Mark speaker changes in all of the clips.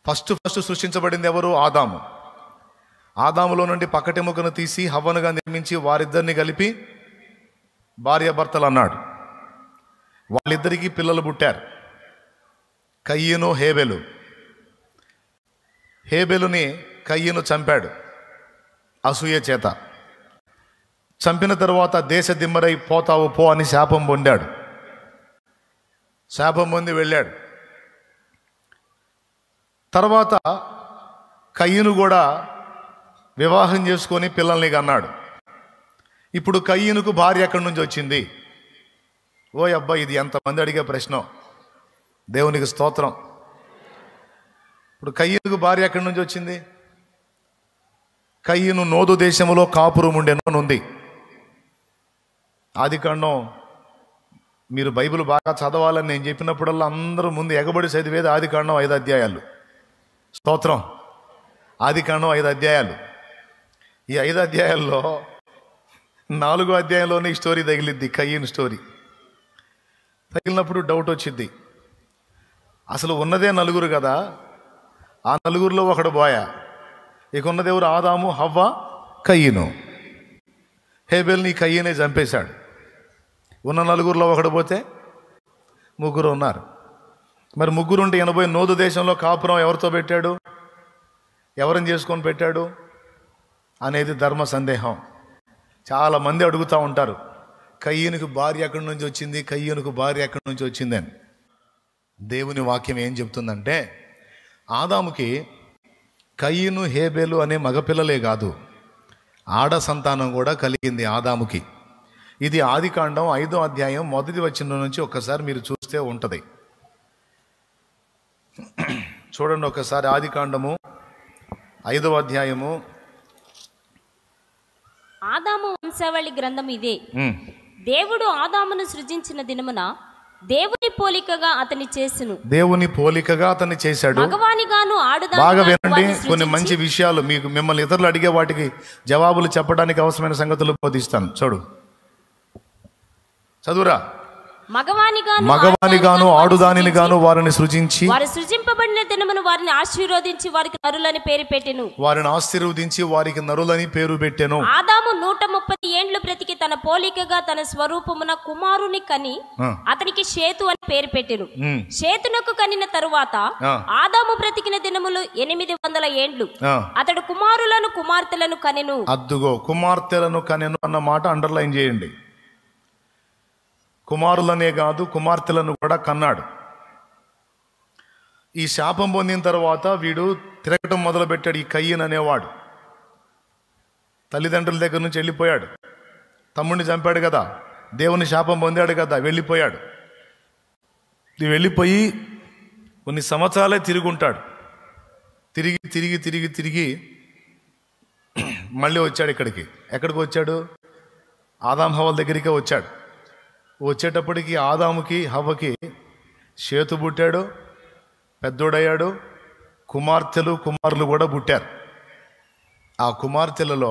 Speaker 1: First first సృష్టించబడింది ఎవరు ఆదాము ఆదాములో నుండి పక్కటెముకను తీసి హవ్వనుగా నిర్మించి వారిద్దరిని కలిపి భార్యాభర్తలు అన్నాడు వాళ్ళిద్దరికీ పిల్లలు పుట్టారు కయ్యను హేబెలు హేబెలుని కయ్యను చంపాడు అసూయ చేత చంపిన తరువాత దేశ దిమ్మరై పోతావు పో అని శాపం పొందాడు శాపం పొంది వెళ్ళాడు తర్వాత కయ్యను కూడా వివాహం చేసుకొని పిల్లల్ని కన్నాడు ఇప్పుడు కయ్యనుకు భార్య ఎక్కడి నుంచి వచ్చింది ఓ అబ్బా ఇది ఎంతమంది అడిగే ప్రశ్న దేవునికి స్తోత్రం ఇప్పుడు కయ్యనుకు భార్య ఎక్కడి నుంచి వచ్చింది కయ్యను నోదు దేశములో కాపురం ఉండెను అని ఉంది ఆది కాండం మీరు బైబిల్ బాగా చదవాలని నేను చెప్పినప్పుడల్లా అందరూ ముందు ఎగబడి చదివేది ఆది కాండం ఐదు అధ్యాయాలు స్తోత్రం ఆది కాండం ఐదు అధ్యాయాలు ఈ ఐదు అధ్యాయాల్లో నాలుగో అధ్యాయంలోనే ఈ స్టోరీ తగిలిద్ది కయ్యను స్టోరీ తగిలినప్పుడు డౌట్ వచ్చింది అసలు ఉన్నదే నలుగురు కదా ఆ నలుగురిలో ఒకడు బోయ ఇక ఉన్నది ఎవరు ఆదాము హవ్వ కయ్యను హేబెల్ని కయ్యనే చంపేశాడు ఉన్న నలుగురిలో ఒకడు పోతే ముగ్గురు ఉన్నారు మరి ముగ్గురు ఉంటే ఎనభై నోదు దేశంలో కాపురం ఎవరితో పెట్టాడు ఎవరిని చేసుకొని పెట్టాడు అనేది ధర్మ సందేహం చాలా మంది అడుగుతూ ఉంటారు కయ్యనుకు భార్య ఎక్కడి నుంచి వచ్చింది కయ్యనుకు భార్య ఎక్కడి నుంచి వచ్చింది అని దేవుని వాక్యం ఏం చెప్తుందంటే ఆదాముకి కయ్యను హేబేలు అనే మగపిల్లలే కాదు ఆడ సంతానం కూడా కలిగింది ఆదాముకి ఇది ఆదికాండం ఐదో అధ్యాయం మొదటి వచ్చిన నుంచి ఒక్కసారి మీరు చూస్తే ఉంటుంది చూడండి ఒకసారి ఆదికాండము ఐదవ అధ్యాయము
Speaker 2: ఆదాము వంశావళి గ్రంథం ఇదే
Speaker 1: ఉమ్,
Speaker 2: దేవుడు ఆదామును సృజించిన దినమున దేవుని పోలికగా అతని చేసును
Speaker 1: దేవుని పోలికగా అతన్ని చేశాడు
Speaker 2: మగవానిగాను
Speaker 1: బాగా
Speaker 2: ఆడుదానిగాను
Speaker 1: వినండి
Speaker 2: వారిని
Speaker 1: కొన్ని
Speaker 2: సృజించి
Speaker 1: మంచి విషయాలు మీకు మిమ్మల్ని ఇతరులు అడిగే వాటికి జవాబులు చెప్పడానికి అవసరమైన సంగతులు బోధిస్తాను చూడు చదువురా
Speaker 2: మగవానిగాను
Speaker 1: మగవానిగాను
Speaker 2: ఆడుదానిగాను
Speaker 1: ఆడుదానిని
Speaker 2: వారిని
Speaker 1: గాను వారిని సృజించి
Speaker 2: వారు సృజింపబడిన దినమును వారిని ఆశీర్వదించి వారికి నరులని పేరు పెట్టెను
Speaker 1: వారిని ఆశీర్వదించి వారికి నరులని పేరు పెట్టెను
Speaker 2: ఆదాము నూట ముప్పది ఏండ్లు బ్రతికి తన పోలికగా తన స్వరూపమున కుమారుని కని
Speaker 1: ఆ,
Speaker 2: అతనికి షేతు అని పేరు పెట్టెను
Speaker 1: ఉమ్,
Speaker 2: షేతునకు కనిన తరువాత
Speaker 1: ఆ.
Speaker 2: ఆదాము బ్రతికిన దినములు ఎనిమిది వందల ఏండ్లు
Speaker 1: ఆ.
Speaker 2: అతడు కుమారులను కుమార్తెలను కనెను
Speaker 1: అద్దుగో కుమార్తెలను కనెను అన్న మాట అండర్లైన్ చేయండి కుమారులనే కాదు కుమార్తెలను కూడా కన్నాడు ఈ శాపం పొందిన తర్వాత వీడు తిరగటం మొదలుపెట్టాడు ఈ కయ్యన్ అనేవాడు తల్లిదండ్రుల దగ్గర నుంచి వెళ్ళిపోయాడు తమ్ముడిని చంపాడు కదా దేవుని శాపం పొందాడు కదా వెళ్ళిపోయాడు ఇది వెళ్ళిపోయి కొన్ని సంవత్సరాలే తిరుగుంటాడు తిరిగి తిరిగి తిరిగి తిరిగి మళ్ళీ వచ్చాడు ఇక్కడికి ఎక్కడికి వచ్చాడు ఆదాం హవల దగ్గరికే వచ్చాడు వచ్చేటప్పటికి ఆదాముకి హవ్వకి చేతు పుట్టాడు పెద్దోడయ్యాడు కుమార్తెలు కుమారులు కూడా పుట్టారు ఆ కుమార్తెలలో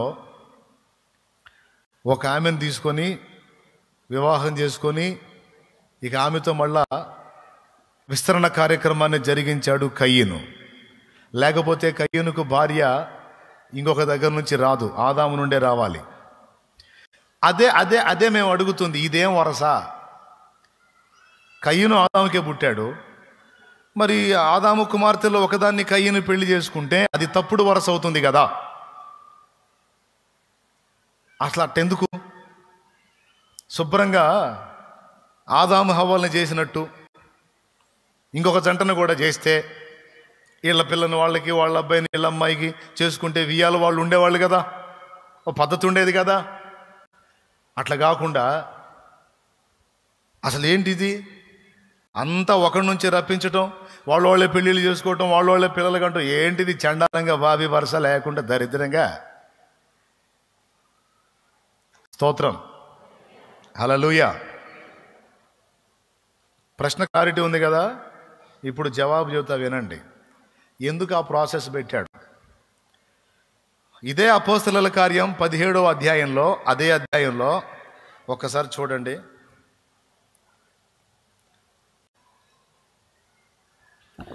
Speaker 1: ఒక ఆమెను తీసుకొని వివాహం చేసుకొని ఇక ఆమెతో మళ్ళా విస్తరణ కార్యక్రమాన్ని జరిగించాడు కయ్యను లేకపోతే కయ్యనుకు భార్య ఇంకొక దగ్గర నుంచి రాదు ఆదాము నుండే రావాలి అదే అదే అదే మేము అడుగుతుంది ఇదేం వరస కయ్యను ఆదాముకే పుట్టాడు మరి ఆదాము కుమార్తెలో ఒకదాన్ని కయ్యను పెళ్లి చేసుకుంటే అది తప్పుడు వరస అవుతుంది కదా అసలు అట్టెందుకు శుభ్రంగా ఆదాము హవ్వల్ని చేసినట్టు ఇంకొక జంటను కూడా చేస్తే వీళ్ళ పిల్లని వాళ్ళకి వాళ్ళ అబ్బాయిని వీళ్ళ అమ్మాయికి చేసుకుంటే వియ్యాల వాళ్ళు ఉండేవాళ్ళు కదా ఓ పద్ధతి ఉండేది కదా అట్లా కాకుండా అసలు ఏంటిది అంతా ఒకరి నుంచి రప్పించటం వాళ్ళ వాళ్ళే పెళ్ళిళ్ళు చేసుకోవటం వాళ్ళ వాళ్ళే పిల్లలు కంటూ ఏంటిది చండాలంగా బావి వరుస లేకుండా దరిద్రంగా స్తోత్రం హలలుయ ప్రశ్న క్లారిటీ ఉంది కదా ఇప్పుడు జవాబు చెబుతా వినండి ఎందుకు ఆ ప్రాసెస్ పెట్టాడు ఇదే అపోస్తల కార్యం పదిహేడవ అధ్యాయంలో అదే అధ్యాయంలో ఒక్కసారి చూడండి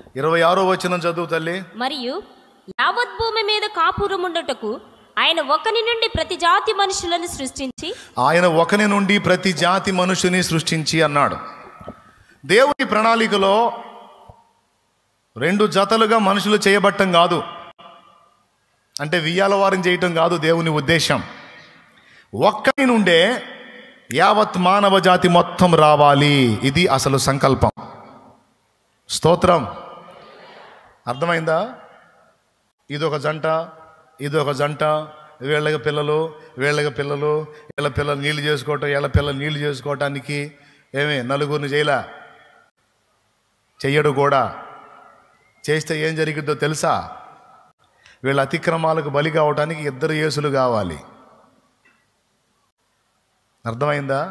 Speaker 1: ఇరవై ఆరో వచనం చదువు తల్లి
Speaker 2: మరియు యావత్ భూమి మీద కాపురముండుటకు ఆయన ఒకని నుండి ప్రతి జాతి మనుషులను సృష్టించి
Speaker 1: ఆయన ఒకని నుండి ప్రతి జాతి మనుషుని సృష్టించి అన్నాడు దేవుని ప్రణాళికలో రెండు జతలుగా మనుషులు చేయబట్టం కాదు అంటే వియ్యాల వారిని చేయటం కాదు దేవుని ఉద్దేశం ఒక్కని నుండే యావత్ మానవ జాతి మొత్తం రావాలి ఇది అసలు సంకల్పం స్తోత్రం అర్థమైందా ఇదొక జంట ఇదొక జంట వీళ్ళకి పిల్లలు వీళ్ళకి పిల్లలు వీళ్ళ పిల్లలు నీళ్లు చేసుకోవటం వీళ్ళ పిల్లలు నీళ్లు చేసుకోవటానికి ఏమి నలుగురిని చేయలా చెయ్యడు కూడా చేస్తే ఏం జరిగిద్దో తెలుసా వీళ్ళ అతిక్రమాలకు బలి కావటానికి ఇద్దరు యేసులు కావాలి అర్థమైందా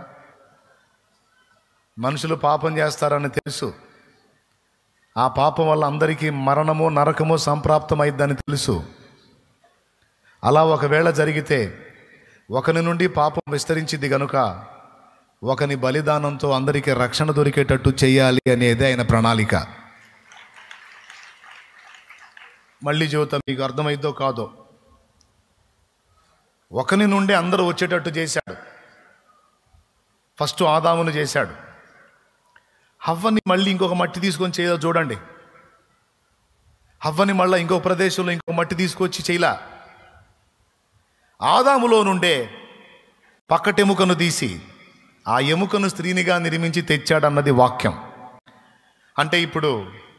Speaker 1: మనుషులు పాపం చేస్తారని తెలుసు ఆ పాపం వల్ల అందరికీ మరణము నరకము సంప్రాప్తమైద్దని తెలుసు అలా ఒకవేళ జరిగితే ఒకని నుండి పాపం విస్తరించింది గనుక ఒకని బలిదానంతో అందరికీ రక్షణ దొరికేటట్టు చేయాలి అనేది ఆయన ప్రణాళిక మళ్ళీ జీవితం మీకు అర్థమైద్దో కాదో ఒకని నుండి అందరూ వచ్చేటట్టు చేశాడు ఫస్ట్ ఆదామును చేశాడు హవ్వని మళ్ళీ ఇంకొక మట్టి తీసుకొని చేయదో చూడండి హవ్వని మళ్ళీ ఇంకొక ప్రదేశంలో ఇంకొక మట్టి తీసుకొచ్చి చేయలా ఆదాములో నుండే పక్కటెముకను తీసి ఆ ఎముకను స్త్రీనిగా నిర్మించి తెచ్చాడన్నది వాక్యం అంటే ఇప్పుడు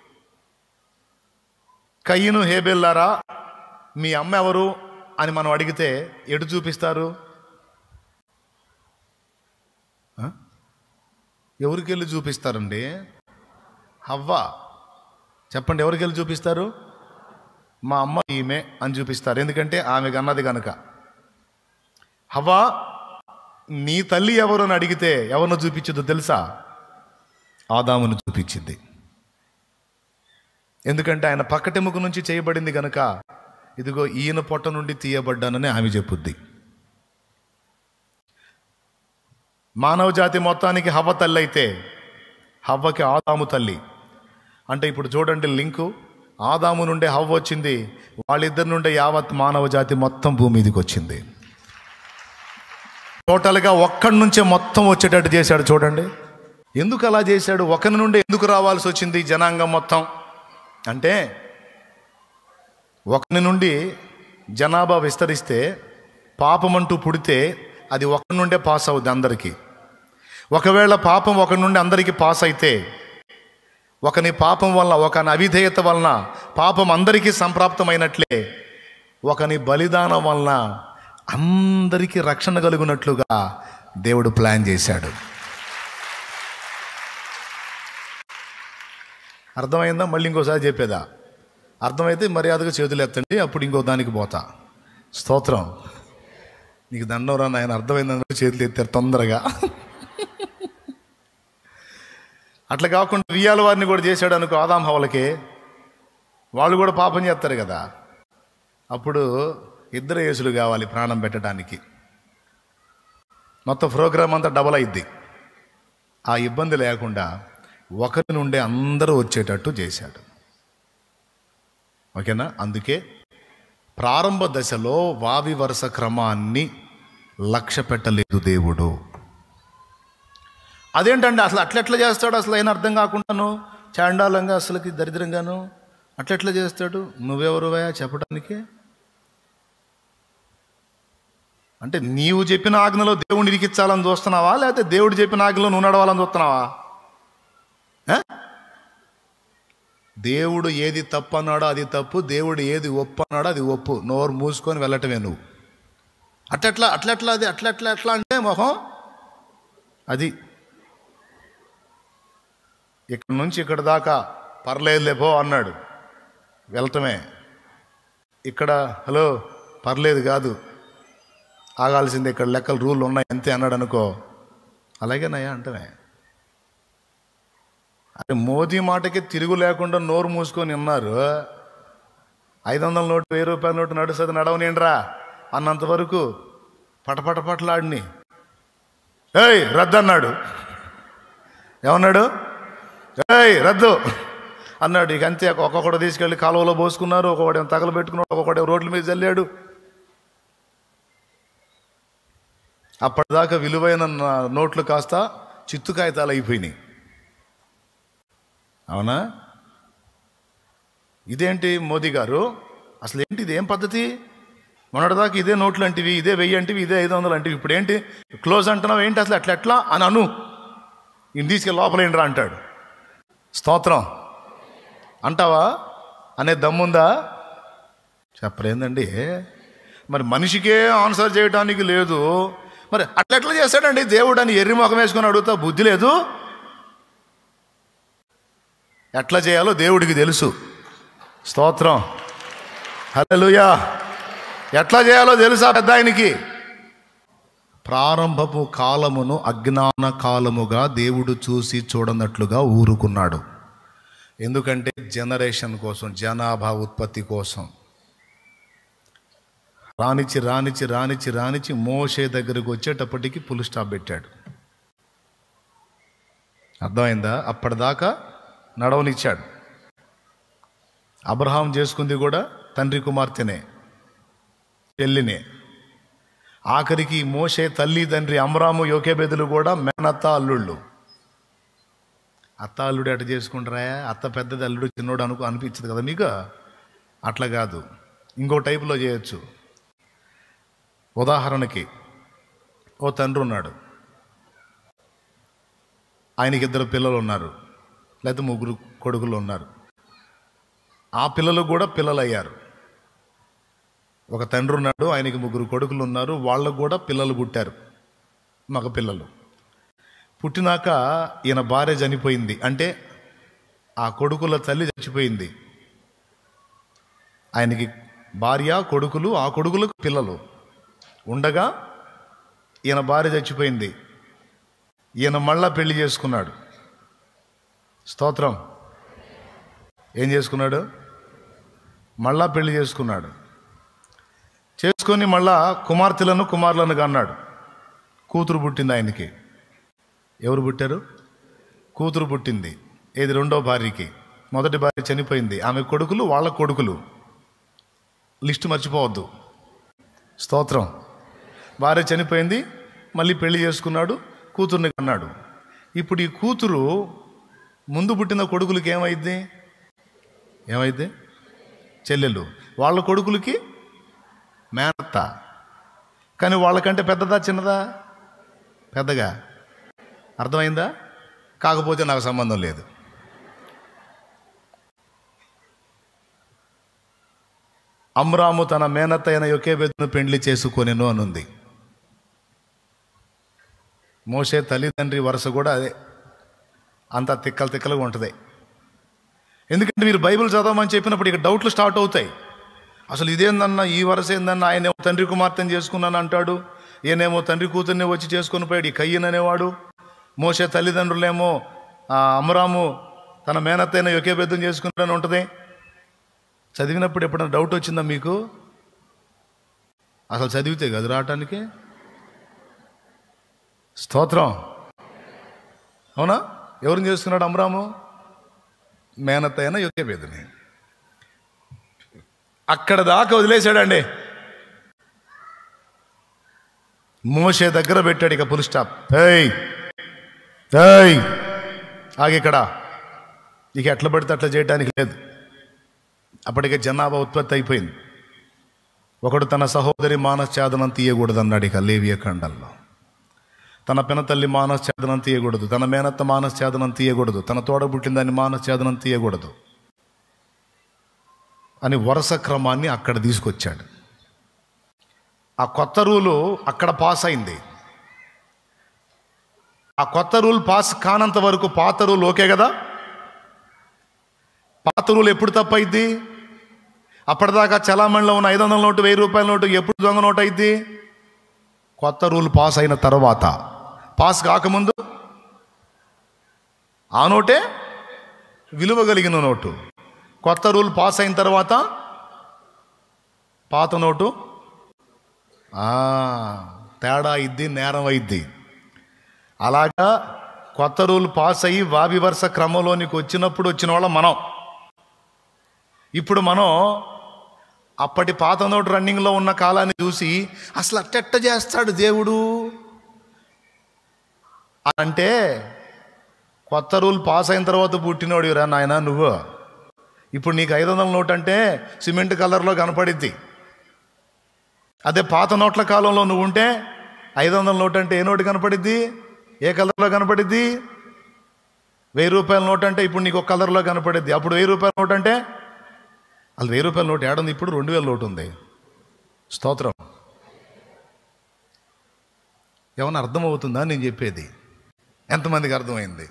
Speaker 1: కయ్యను హేబెల్లారా మీ అమ్మ ఎవరు అని మనం అడిగితే ఎటు చూపిస్తారు ఆ? ఎవరికి వెళ్ళి చూపిస్తారండి హవ్వ చెప్పండి ఎవరికి వెళ్ళి చూపిస్తారు మా అమ్మ ఈమె అని చూపిస్తారు ఎందుకంటే ఆమెకు అన్నది కనుక హవ్వ నీ తల్లి ఎవరు అని అడిగితే ఎవరిని చూపించదో తెలుసా ఆదామును చూపించింది ఎందుకంటే ఆయన పక్కటెముక నుంచి చేయబడింది కనుక ఇదిగో ఈయన పొట్ట నుండి తీయబడ్డానని ఆమె చెప్పుద్ది మానవ జాతి మొత్తానికి హవ్వ తల్లి అయితే హవ్వకి ఆదాము తల్లి అంటే ఇప్పుడు చూడండి లింకు ఆదాము నుండే హవ్వ వచ్చింది వాళ్ళిద్దరి నుండే యావత్ మానవ జాతి మొత్తం భూమి మీదకి వచ్చింది టోటల్గా ఒక్కడి నుంచే మొత్తం వచ్చేటట్టు చేశాడు చూడండి ఎందుకు అలా చేశాడు ఒకరి నుండి ఎందుకు రావాల్సి వచ్చింది ఈ జనాంగం మొత్తం అంటే ఒకరి నుండి జనాభా విస్తరిస్తే పాపమంటూ పుడితే అది ఒకరి నుండే పాస్ అవుద్ది అందరికీ ఒకవేళ పాపం ఒకరి నుండి అందరికీ పాస్ అయితే ఒకని పాపం వలన ఒకని అవిధేయత వలన పాపం అందరికీ సంప్రాప్తమైనట్లే ఒకని బలిదానం వలన అందరికీ రక్షణ కలుగునట్లుగా దేవుడు ప్లాన్ చేశాడు అర్థమైందా మళ్ళీ ఇంకోసారి చెప్పేదా అర్థమైతే మర్యాదగా చేతులు ఎత్తండి అప్పుడు ఇంకో దానికి పోతా స్తోత్రం నీకు దండం రా ఆయన అర్థమైందని చేతులు ఎత్తారు తొందరగా అట్లా కాకుండా వియ్యాల వారిని కూడా చేశాడు అనుకో ఆదాం హవలకి వాళ్ళు కూడా పాపం చేస్తారు కదా అప్పుడు ఇద్దరు యేసులు కావాలి ప్రాణం పెట్టడానికి మొత్తం ప్రోగ్రామ్ అంతా డబల్ అయింది ఆ ఇబ్బంది లేకుండా ఒకరి నుండే అందరూ వచ్చేటట్టు చేశాడు ఓకేనా అందుకే ప్రారంభ దశలో వావి వరుస క్రమాన్ని లక్ష్య పెట్టలేదు దేవుడు అదేంటండి అసలు అట్లెట్లా చేస్తాడు అసలు అయినా అర్థం కాకుండాను చాండాలంగా అసలుకి దరిద్రంగాను అట్లెట్లా చేస్తాడు నువ్వెవరువయా చెప్పడానికి అంటే నీవు చెప్పిన ఆజ్ఞలో దేవుడిని ఇరికించాలని చూస్తున్నావా లేకపోతే దేవుడు చెప్పిన ఆజ్ఞలో నువ్వు నడవాలని చూస్తున్నావా ఆ? దేవుడు ఏది తప్పు అన్నాడో అది తప్పు దేవుడు ఏది ఒప్పు అన్నాడో అది ఒప్పు నోరు మూసుకొని వెళ్ళటమే నువ్వు అట్లట్లా అట్లట్లా అది అట్లట్లా ఎట్లా అంటే మొహం అది ఇక్కడ నుంచి ఇక్కడ దాకా పర్లేదులే పో అన్నాడు వెళ్ళటమే ఇక్కడ హలో పర్లేదు కాదు ఆగాల్సింది ఇక్కడ లెక్కలు రూల్ ఉన్నాయి అంతే అన్నాడు అనుకో అలాగేనయ్యా అంటమే అరే మోదీ మాటకి తిరుగు లేకుండా నోరు మూసుకొని ఉన్నారు ఐదు వందల నోటు వెయ్యి రూపాయల నోటు నడుస్తుంది నడవనిండ్రా అన్నంత వరకు పటపట పటలాడిని ఏయ్ రద్దు అన్నాడు ఏమన్నాడు ఏయ్ రద్దు అన్నాడు ఇక అంతే ఒక్కొక్కడు తీసుకెళ్ళి కాలువలో పోసుకున్నారు ఒక్కొక్కడేమో తగలబెట్టుకున్నాడు ఒక్కొక్కడేమో రోడ్ల మీద చల్లాడు అప్పటిదాకా విలువైన నా- నోట్లు కాస్త చిత్తు కాగితాలు అయిపోయినాయి అవునా ఇదేంటి మోదీ గారు అసలు ఏంటి ఇదేం పద్ధతి మొన్నటిదాకా ఇదే నోట్లు అంటివి ఇదే వెయ్యి అంటివి ఇదే ఐదు వందలు అంటివి ఇప్పుడు ఏంటి క్లోజ్ అంటున్నావు ఏంటి అసలు అట్లా ఎట్లా అని అను ఈయన తీసుకెళ్ళి లోపలేంట్రా అంటాడు స్తోత్రం అంటావా అనే దమ్ముందా చెప్పలేదండి మరి మనిషికే ఆన్సర్ చేయడానికి లేదు మరి అట్లా ఎట్లా చేస్తాడండి దేవుడు అని ఎర్రి ముఖం వేసుకొని అడుగుతా బుద్ధి లేదు ఎట్లా చేయాలో దేవుడికి తెలుసు స్తోత్రం హల్లెలూయా ఎట్లా చేయాలో తెలుసా పెద్ద ఆయనకి ప్రారంభపు కాలమును అజ్ఞాన కాలముగా దేవుడు చూసి చూడనట్లుగా ఊరుకున్నాడు ఎందుకంటే జనరేషన్ కోసం జనాభా ఉత్పత్తి కోసం రానిచ్చి రానిచ్చి రానిచ్చి రానిచ్చి మోసే దగ్గరకు వచ్చేటప్పటికి పులు స్టాప్ పెట్టాడు అర్థమైందా అప్పటిదాకా నడవనిచ్చాడు అబ్రహాం చేసుకుంది కూడా తండ్రి కుమార్తెనే చెల్లినే ఆఖరికి మోసే తల్లి తండ్రి అమరాము యోకేబెదులు కూడా మేనత్త అల్లుళ్ళు అత్త అల్లుడు ఎట చేసుకుంటారా అత్త పెద్దది అల్లుడు చిన్నోడు అనుకో అనిపించదు కదా మీకు అట్లా కాదు ఇంకో టైపులో చేయొచ్చు ఉదాహరణకి ఓ తండ్రి ఉన్నాడు ఆయనకి ఇద్దరు పిల్లలు ఉన్నారు లేకపోతే ముగ్గురు కొడుకులు ఉన్నారు ఆ పిల్లలు కూడా పిల్లలు అయ్యారు ఒక తండ్రి ఉన్నాడు ఆయనకి ముగ్గురు కొడుకులు ఉన్నారు వాళ్ళకు కూడా పిల్లలు పుట్టారు మగ పిల్లలు పుట్టినాక ఈయన భార్య చనిపోయింది అంటే ఆ కొడుకుల తల్లి చచ్చిపోయింది ఆయనకి భార్య కొడుకులు ఆ కొడుకులకు పిల్లలు ఉండగా ఈయన భార్య చచ్చిపోయింది ఈయన మళ్ళా పెళ్లి చేసుకున్నాడు స్తోత్రం ఏం చేసుకున్నాడు మళ్ళా పెళ్లి చేసుకున్నాడు చేసుకొని మళ్ళా కుమార్తెలను కుమారులను కన్నాడు కూతురు పుట్టింది ఆయనకి ఎవరు పుట్టారు కూతురు పుట్టింది ఏది రెండో భార్యకి మొదటి భార్య చనిపోయింది ఆమె కొడుకులు వాళ్ళ కొడుకులు లిస్టు మర్చిపోవద్దు స్తోత్రం భార్య చనిపోయింది మళ్ళీ పెళ్లి చేసుకున్నాడు కూతుర్ని కన్నాడు ఇప్పుడు ఈ కూతురు ముందు పుట్టిన కొడుకులకి ఏమైంది ఏమైంది చెల్లెలు వాళ్ళ కొడుకులకి మేనత్త కానీ వాళ్ళకంటే పెద్దదా చిన్నదా పెద్దగా అర్థమైందా కాకపోతే నాకు సంబంధం లేదు అమ్రాము తన మేనత్త అయిన యొకేబెద్దును పెండ్లి చేసుకొనెను అనుంది మోసే తల్లిదండ్రి వరుస కూడా అదే అంత తిక్కలు తిక్కలుగా ఉంటుంది ఎందుకంటే మీరు బైబిల్ చదవమని చెప్పినప్పుడు ఇక డౌట్లు స్టార్ట్ అవుతాయి అసలు ఇదేందన్నా ఈ వరుస ఏందన్నా ఆయనేమో తండ్రి కుమార్తెను చేసుకున్నాను అంటాడు ఈయనేమో తండ్రి కూతుర్ని వచ్చి చేసుకొని పోయాడు ఈ కయ్యన్ అనేవాడు మోసే తల్లిదండ్రులేమో ఆ అమరాము తన మేనత్తైన ఒకే బెద్దం చేసుకున్నాడని ఉంటుంది చదివినప్పుడు ఎప్పుడైనా డౌట్ వచ్చిందా మీకు అసలు చదివితే గది రావటానికి స్తోత్రం అవునా ఎవరిని చేసుకున్నాడు అమరాము మేనత్త అయిన యొక్కే బెదని అక్కడ దాకా వదిలేశాడండి మోసే దగ్గర పెట్టాడు ఇక పుల్ స్టాప్ ఏయ్ ఏయ్ ఆగిక్కడ ఇక ఎట్లా పడితే అట్లా చేయడానికి లేదు అప్పటికే జనాభా ఉత్పత్తి అయిపోయింది ఒకడు తన సహోదరి మానశ్చాదనం తీయకూడదన్నాడు ఇక లేవియ ఖండంలో తన పినతల్లి మానశ్చాదనం తీయకూడదు తన మేనత్త మానశ్చాదనం తీయకూడదు తన తోడబుట్టిన దాన్ని మానశ్చాదనం తీయకూడదు అని వరుస క్రమాన్ని అక్కడ తీసుకొచ్చాడు ఆ కొత్త రూలు అక్కడ పాస్ అయింది ఆ కొత్త రూల్ పాస్ కానంత వరకు పాత రూల్ ఓకే కదా పాత రూల్ ఎప్పుడు తప్పైద్ది అప్పటిదాకా చలామణిలో ఉన్న ఐదు వందల నోటు వెయ్యి రూపాయల నోటు ఎప్పుడు దొంగ నోటు అయింది కొత్త రూల్ పాస్ అయిన తర్వాత పాస్ కాకముందు ఆ నోటే విలువ కలిగిన నోటు కొత్త రూల్ పాస్ అయిన తర్వాత పాత నోటు ఆ, తేడా ఇద్ది నేరం అయిద్ది అలాగా కొత్త రూల్ పాస్ అయ్యి వావి వరుస క్రమంలోనికి వచ్చినప్పుడు వచ్చిన వాళ్ళం మనం ఇప్పుడు మనం అప్పటి పాత నోటు రన్నింగ్లో ఉన్న కాలాన్ని చూసి అసలు అట్టెట్ట చేస్తాడు దేవుడు అంటే కొత్త రూల్ పాస్ అయిన తర్వాత పుట్టినోడు రా నాయన నువ్వు ఇప్పుడు నీకు ఐదు వందల నోట్ అంటే సిమెంట్ కలర్లో కనపడిద్ది అదే పాత నోట్ల కాలంలో నువ్వు ఉంటే ఐదు వందల నోట్ అంటే ఏ నోటు కనపడిద్ది ఏ కలర్లో కనపడిద్ది వెయ్యి రూపాయల నోట్ అంటే ఇప్పుడు నీకు ఒక కలర్లో కనపడిద్ది అప్పుడు వెయ్యి రూపాయల నోట్ అంటే అది వెయ్యి రూపాయల నోట్ ఏడుంది ఇప్పుడు రెండు వేల నోటు ఉంది స్తోత్రం ఏమన్నా అర్థమవుతుందా నేను చెప్పేది ఎంతమందికి అర్థమైంది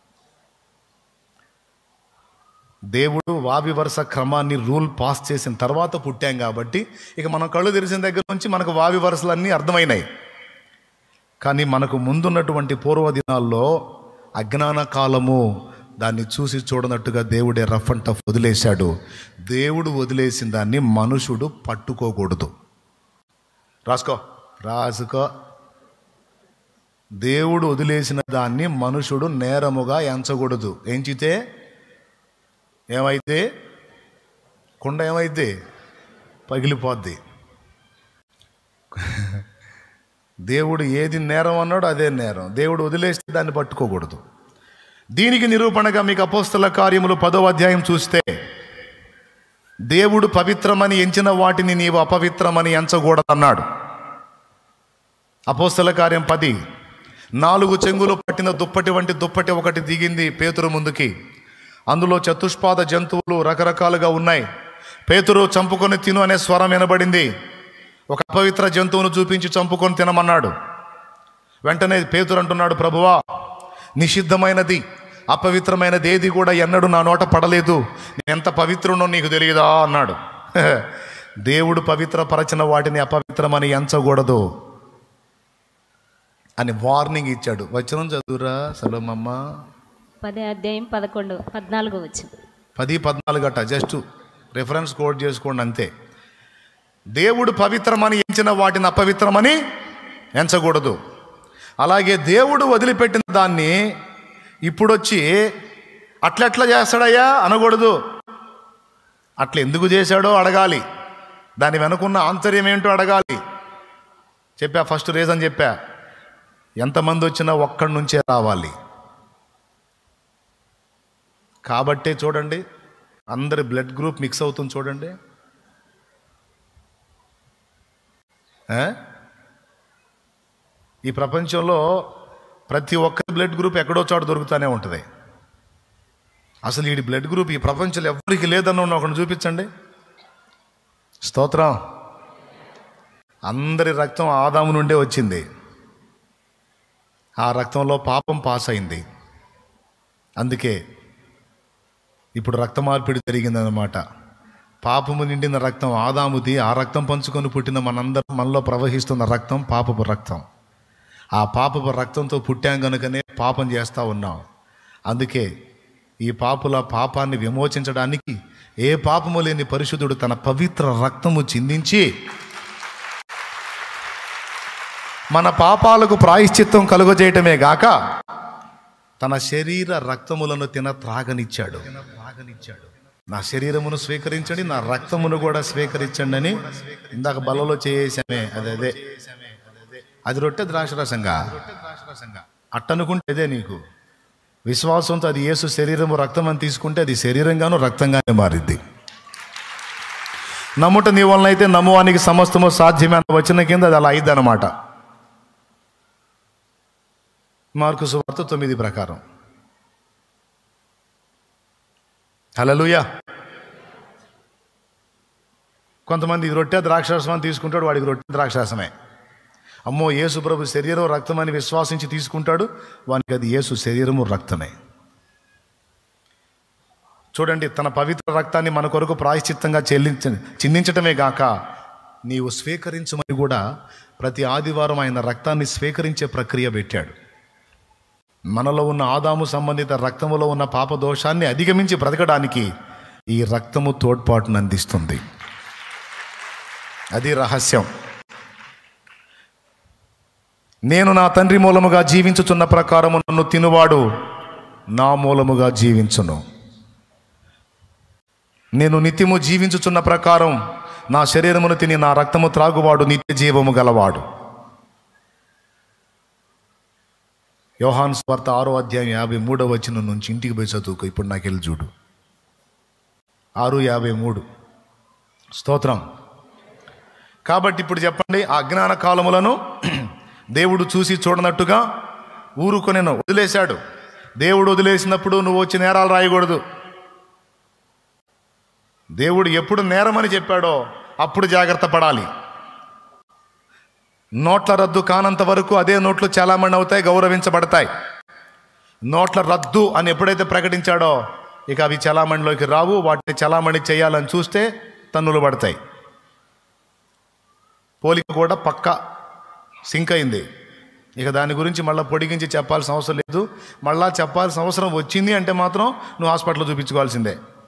Speaker 1: దేవుడు వావి వరుస క్రమాన్ని రూల్ పాస్ చేసిన తర్వాత పుట్టాం కాబట్టి ఇక మనం కళ్ళు తెరిచిన దగ్గర నుంచి మనకు వావి వరుసలన్నీ అర్థమైనాయి కానీ మనకు ముందున్నటువంటి పూర్వ దినాల్లో అజ్ఞాన కాలము దాన్ని చూసి చూడనట్టుగా దేవుడే రఫ్ అండ్ టఫ్ వదిలేశాడు దేవుడు వదిలేసిన దాన్ని మనుషుడు పట్టుకోకూడదు రాసుకో రాసుకో దేవుడు వదిలేసిన దాన్ని మనుషుడు నేరముగా ఎంచకూడదు ఎంచితే ఏమైతే కుండ ఏమైతే పగిలిపోద్ది దేవుడు ఏది నేరం అన్నాడో అదే నేరం దేవుడు వదిలేస్తే దాన్ని పట్టుకోకూడదు దీనికి నిరూపణగా మీకు అపోస్తల కార్యములు పదో అధ్యాయం చూస్తే దేవుడు పవిత్రమని ఎంచిన వాటిని నీవు అపవిత్రమని ఎంచకూడదన్నాడు అపోస్తల కార్యం పది నాలుగు చెంగులు పట్టిన దుప్పటి వంటి దుప్పటి ఒకటి దిగింది పేతురు ముందుకి అందులో చతుష్పాద జంతువులు రకరకాలుగా ఉన్నాయి పేతురు చంపుకొని తిను అనే స్వరం వినబడింది ఒక అపవిత్ర జంతువును చూపించి చంపుకొని తినమన్నాడు వెంటనే పేతురు అంటున్నాడు ప్రభువా నిషిద్ధమైనది అపవిత్రమైనది ఏది కూడా ఎన్నడూ నా నోట పడలేదు నేను ఎంత పవిత్రునో నీకు తెలియదా అన్నాడు దేవుడు పవిత్రపరచిన వాటిని అపవిత్రమని ఎంచకూడదు అని వార్నింగ్ ఇచ్చాడు వచనం చదువురా సలోమమ్మ
Speaker 2: పదే అధ్యాయం పదకొండు పద్నాలుగు వచ్చింది
Speaker 1: పది పద్నాలుగు అట్ట జస్ట్ రిఫరెన్స్ కోడ్ చేసుకోండి అంతే దేవుడు పవిత్రమని ఎంచిన వాటిని అపవిత్రమని ఎంచకూడదు అలాగే దేవుడు వదిలిపెట్టిన దాన్ని ఇప్పుడొచ్చి అట్లెట్లా చేస్తాడయ్యా అనకూడదు అట్లా ఎందుకు చేశాడో అడగాలి దాని వెనుకున్న ఆంతర్యం ఏంటో అడగాలి చెప్పా ఫస్ట్ రీజన్ చెప్పా ఎంతమంది వచ్చినా ఒక్కడి నుంచే రావాలి కాబట్టే చూడండి అందరి బ్లడ్ గ్రూప్ మిక్స్ అవుతుంది చూడండి ఆ? ఈ ప్రపంచంలో ప్రతి ఒక్కరి బ్లడ్ గ్రూప్ ఎక్కడో చోట దొరుకుతూనే ఉంటుంది అసలు ఈ బ్లడ్ గ్రూప్ ఈ ప్రపంచంలో ఎవరికి లేదన్న ఒకరిని చూపించండి స్తోత్రం అందరి రక్తం ఆదాము నుండే వచ్చింది ఆ రక్తంలో పాపం పాస్ అయింది అందుకే ఇప్పుడు రక్త మార్పిడి జరిగిందనమాట పాపము నిండిన రక్తం ఆదాముది ఆ రక్తం పంచుకొని పుట్టిన మనందరం మనలో ప్రవహిస్తున్న రక్తం పాపపు రక్తం ఆ పాపపు రక్తంతో పుట్టాం కనుకనే పాపం చేస్తూ ఉన్నాం అందుకే ఈ పాపుల పాపాన్ని విమోచించడానికి ఏ పాపము లేని పరిశుద్ధుడు తన పవిత్ర రక్తము చిందించి మన పాపాలకు ప్రాయశ్చిత్తం కలుగజేయటమే గాక తన శరీర రక్తములను తిన త్రాగనిచ్చాడు త్రాగనిచ్చాడు నా శరీరమును స్వీకరించండి నా రక్తమును కూడా స్వీకరించండి అని ఇందాక బలలో చేసామే అదే అదే అది రొట్టె ద్రాక్షరసంగా అట్టనుకుంటే అదే నీకు విశ్వాసంతో అది యేసు శరీరము రక్తం అని తీసుకుంటే అది శరీరంగాను రక్తంగానే మారిద్ది నమ్ముట నీ వలన అయితే నమ్మువానికి సమస్తము సాధ్యమే అన్న వచ్చిన కింద అది అలా అయింది అనమాట మార్కు సువార్త తొమ్మిది ప్రకారం హలలుయా కొంతమంది ఇది రొట్టె ద్రాక్షరసం అని తీసుకుంటాడు వాడికి రొట్టె ద్రాక్షరసమే అమ్మో యేసు ప్రభు శరీరం రక్తం అని విశ్వాసించి తీసుకుంటాడు వానికి అది యేసు శరీరము రక్తమే చూడండి తన పవిత్ర రక్తాన్ని మన కొరకు ప్రాయశ్చిత్తంగా చెల్లించ చిందించటమే గాక నీవు స్వీకరించమని కూడా ప్రతి ఆదివారం ఆయన రక్తాన్ని స్వీకరించే ప్రక్రియ పెట్టాడు మనలో ఉన్న ఆదాము సంబంధిత రక్తములో ఉన్న పాప దోషాన్ని అధిగమించి బ్రతకడానికి ఈ రక్తము తోడ్పాటును అందిస్తుంది అది రహస్యం నేను నా తండ్రి మూలముగా జీవించుచున్న ప్రకారము నన్ను తినువాడు నా మూలముగా జీవించును నేను నిత్యము జీవించుచున్న ప్రకారం నా శరీరమును తిని నా రక్తము త్రాగువాడు నిత్య జీవము గలవాడు యోహాన్ స్వార్త ఆరో అధ్యాయం యాభై మూడో వచ్చిన నుంచి ఇంటికి పోయి చదువుకో ఇప్పుడు నాకు వెళ్ళి చూడు ఆరు యాభై మూడు స్తోత్రం కాబట్టి ఇప్పుడు చెప్పండి ఆ అజ్ఞాన కాలములను దేవుడు చూసి చూడనట్టుగా ఊరుకొనేను వదిలేశాడు దేవుడు వదిలేసినప్పుడు నువ్వు వచ్చి నేరాలు రాయకూడదు దేవుడు ఎప్పుడు నేరమని చెప్పాడో అప్పుడు జాగ్రత్త పడాలి నోట్ల రద్దు కానంత వరకు అదే నోట్లు చాలామంది అవుతాయి గౌరవించబడతాయి నోట్ల రద్దు అని ఎప్పుడైతే ప్రకటించాడో ఇక అవి చలామణిలోకి రావు వాటిని చలామణి చేయాలని చూస్తే తన్నులు పడతాయి పోలిక కూడా పక్క సింక్ అయింది ఇక దాని గురించి మళ్ళీ పొడిగించి చెప్పాల్సిన అవసరం లేదు మళ్ళా చెప్పాల్సిన అవసరం వచ్చింది అంటే మాత్రం నువ్వు హాస్పిటల్లో చూపించుకోవాల్సిందే